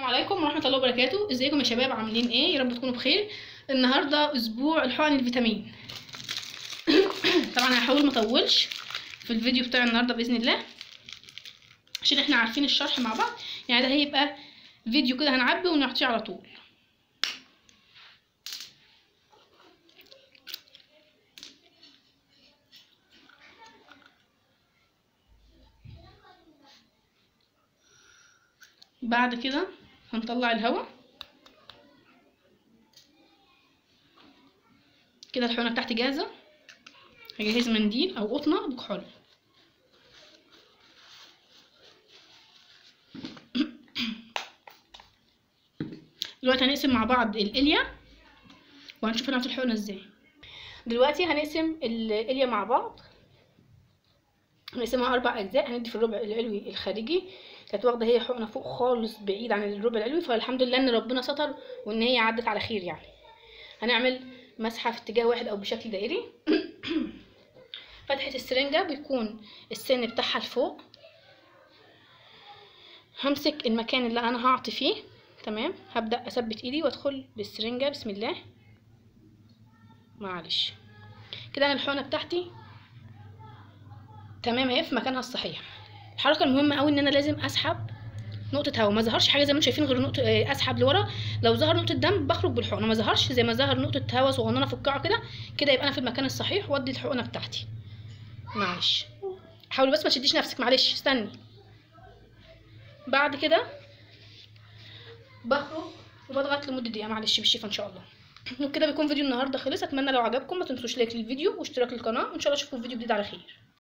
عليكم ورحمة الله وبركاته ازيكم يا شباب عاملين ايه يا رب تكونوا بخير النهاردة اسبوع الحقن الفيتامين طبعا هحاول ما اطولش في الفيديو بتاع النهاردة باذن الله عشان احنا عارفين الشرح مع بعض يعني ده هيبقى فيديو كده هنعبي ونعطيه على طول بعد كده هنطلع الهواء كده الحقنه بتاعتي جاهزه هجهز منديل او قطنه بكحول دلوقتي هنقسم مع بعض الاليا وهنشوف هنعمل الحقنه ازاي دلوقتي هنقسم الاليا مع بعض هنقسمها اربع اجزاء هندي في الربع العلوي الخارجي كانت واخده هي حقنه فوق خالص بعيد عن الربع العلوي فالحمد لله ان ربنا ستر وان هي عدت على خير يعني هنعمل مسحه في اتجاه واحد او بشكل دائري فتحه السرنجه بيكون السن بتاعها لفوق همسك المكان اللي انا هعطي فيه تمام هبدا اثبت ايدي وادخل بالسرنجه بسم الله معلش كده انا الحقنه بتاعتي تمام اهي في مكانها الصحيح الحركه المهمه قوي ان انا لازم اسحب نقطه هواء ما ظهرش حاجه زي ما انتم شايفين غير نقطه اسحب لورا لو ظهر نقطه دم بخرج بالحقنه ما ظهرش زي ما ظهر نقطه هواء صغننه في القاع كده كده يبقى انا في المكان الصحيح وادي الحقنه بتاعتي معلش حاولي بس ما تشديش نفسك معلش استني بعد كده بخرج وبضغط لمده دقيقه معلش بالشفا ان شاء الله وبكده بيكون فيديو النهارده خلص اتمنى لو عجبكم ما تنسوش لايك للفيديو واشتراك للقناه وان شاء الله اشوفكم في فيديو جديد على خير